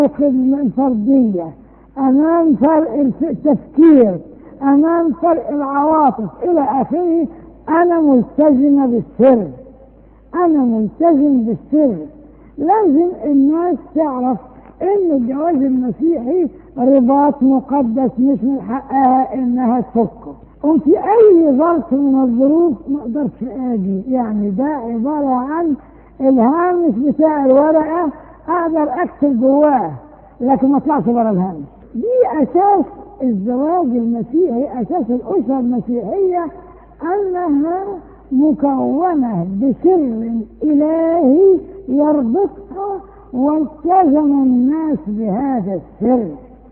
الفردية أمام فرق التفكير أمام فرق العواطف إلى آخره أنا ملتزمة بالسر أنا ملتزم بالسر لازم الناس تعرف إن الجواز المسيحي رباط مقدس مش من حقها إنها تفكه وفي أي ظرف من الظروف ما أقدرش أجي يعني ده عبارة عن الهامش بتاع الورقة أقدر أكتب جواه لكن ما اطلعش بره الهامش دي أساس الزواج المسيحي أساس الأسرة المسيحية أنها مكونة بسر إلهي يربطها والتزم الناس بهذا السر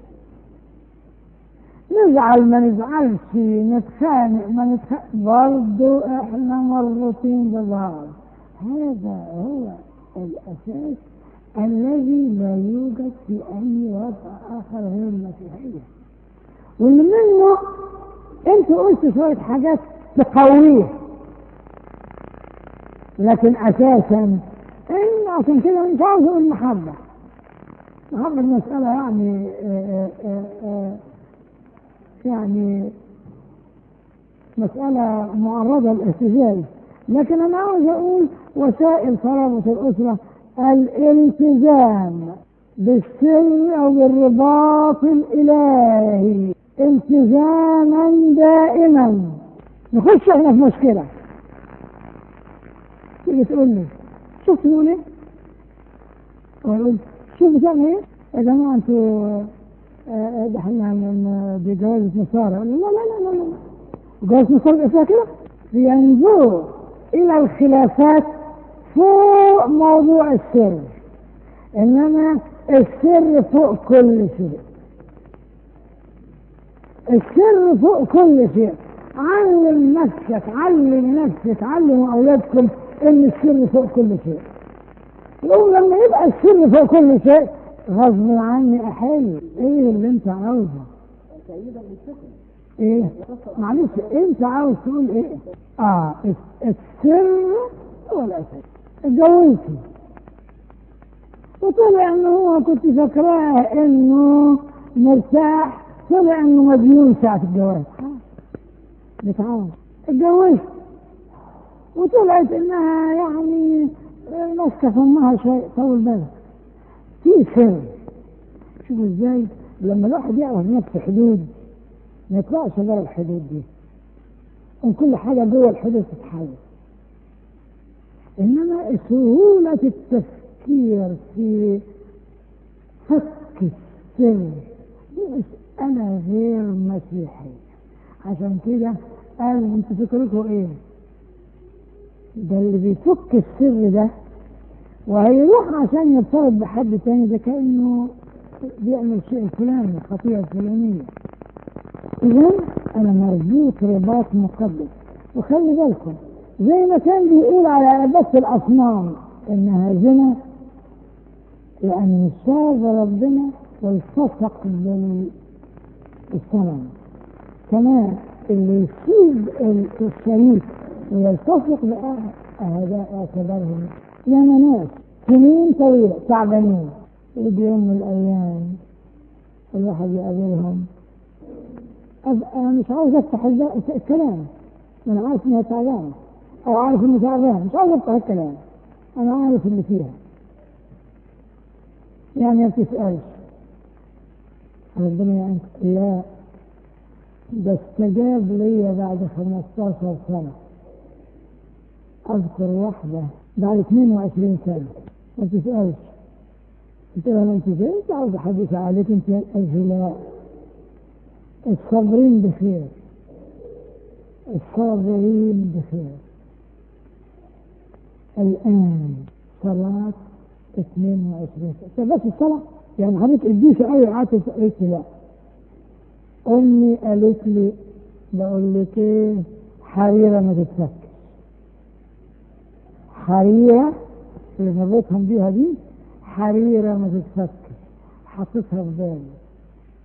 نزعل ما نزعلش نتخانق ما نتخانق برضه احنا مربوطين ببعض هذا هو الأساس الذي لا يوجد في أي وضع آخر غير المسيحية واللي منه انت قلت شوية حاجات تقويه لكن أساسا إن عشان كده مش عاوز أقول محبة محبة المسألة يعني آآ آآ يعني مسألة معرضة للاهتزاز لكن أنا عاوز أقول وسائل ترابط الأسرة الالتزام بالسر أو بالرباط الإلهي التزاما دائما نخش احنا في مشكلة تيجي تقول لي شوف تقول ايه؟ واقول شوف بتعمل ايه؟ يا جماعة انتوا ده احنا بجوازة نصارى لا لا لا لا لا جوازة نصارى يبقى فيها كده بينظروا إلى الخلافات فوق موضوع السر إنما السر فوق كل شيء السر فوق كل شيء علم نفسك علم نفسك علم أولادكم إن السر فوق كل شيء يقول لما يبقى السر فوق كل شيء غصب عني أحل إيه اللي أنت عاوزه؟ إيه؟ معلش أنت عاوز تقول إيه؟ آه السر هو الأساس اتجوزتي وطلع إنه هو كنت فاكراه إنه مرتاح طلع إنه مديون ساعة الجواز بتعاون اتجوزت وطلعت انها يعني ماسكه في امها شويه طول بالك في سر شوف ازاي لما الواحد يعرف نفسه حدود ما يطلعش بره الحدود دي ان كل حاجه جوه الحدود تتحل انما سهوله التفكير في فك السر دي مساله غير مسيحيه عشان كده قال انتوا فكركم ايه ده اللي بيفك السر ده وهيروح عشان يرتبط بحد تاني ده كأنه بيعمل شيء فلاني خطيئة فلانية إذا أنا مربوط رباط مقدس وخلي بالكم زي ما كان بيقول على عبادة الأصنام إنها زنا لأن ساب ربنا والتصق بالصنم كمان اللي يسيب الشريك ويلتصق بقى هذا اعتبرهم يا ناس سنين طويلة تعبانين يجي يوم من الأيام الواحد يقابلهم أبقى مش عاوز أفتح الكلام أنا عارف إنها تعبانة أو عارف إنه تعبان مش عاوز أفتح الكلام أنا عارف اللي فيها يعني ما بتسألش ربنا يعني لا ده استجاب لي بعد 15 سنة أذكر واحدة بعد 22 سنة ما تسألش قلت لها أنت فين؟ أنت عاوز أحدث عليك أنت قالت لا الصابرين بخير الصابرين بخير الآن صلاة 22 سنة بس الصلاة يعني حضرتك اديش أي عاطف قلت لا أمي قالت لي بقول لك إيه حريرة ما تتفكش حريرة اللي مربوطهم بيها دي حريرة ما تتفكش حطيتها في بالي